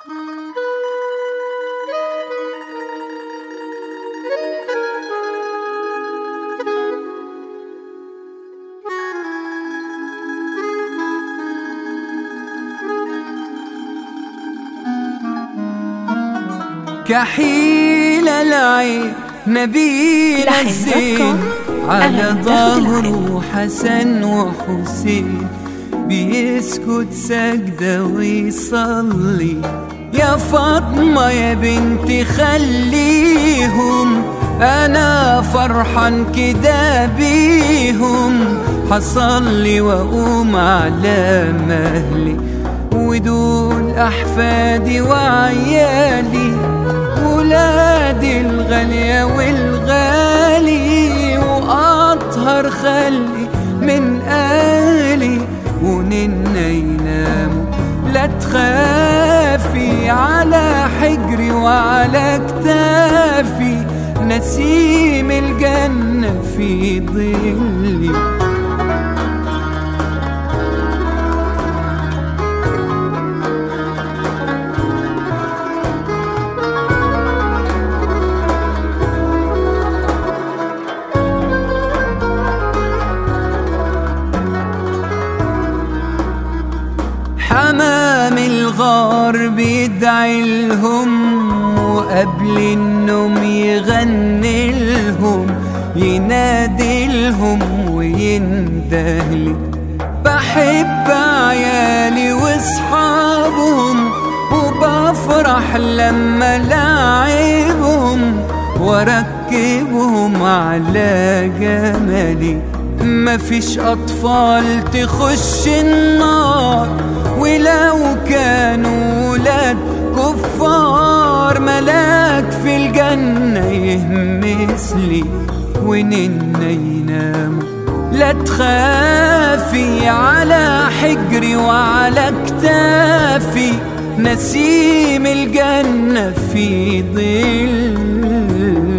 كحيل العين نبيل لحن الزين دوت كوم. على أهلاً تاخد ظهره حسن وحسين بيسكت سجدة ويصلي يا فاطمة يا بنتي خليهم أنا فرحان كده بيهم حصلي وأقوم على مهلي ودول أحفادي وعيالي ولادي الغالية والغالي وأطهر خلقي من أهلي وننا يناموا لا تخافي على حجري وعلى كتافي نسيم الجنة في ظلي حمام الغار بيدعي لهم وقبل النوم يغني لهم ينادي لهم ويندهلي بحب عيالي واصحابهم وبفرح لما لاعبهم واركبهم على جمالي مفيش اطفال تخش النار ولو كانوا ولاد كفار ملاك في الجنة يهمس لي وننا يناموا لا تخافي على حجري وعلى كتافي نسيم الجنة في ظل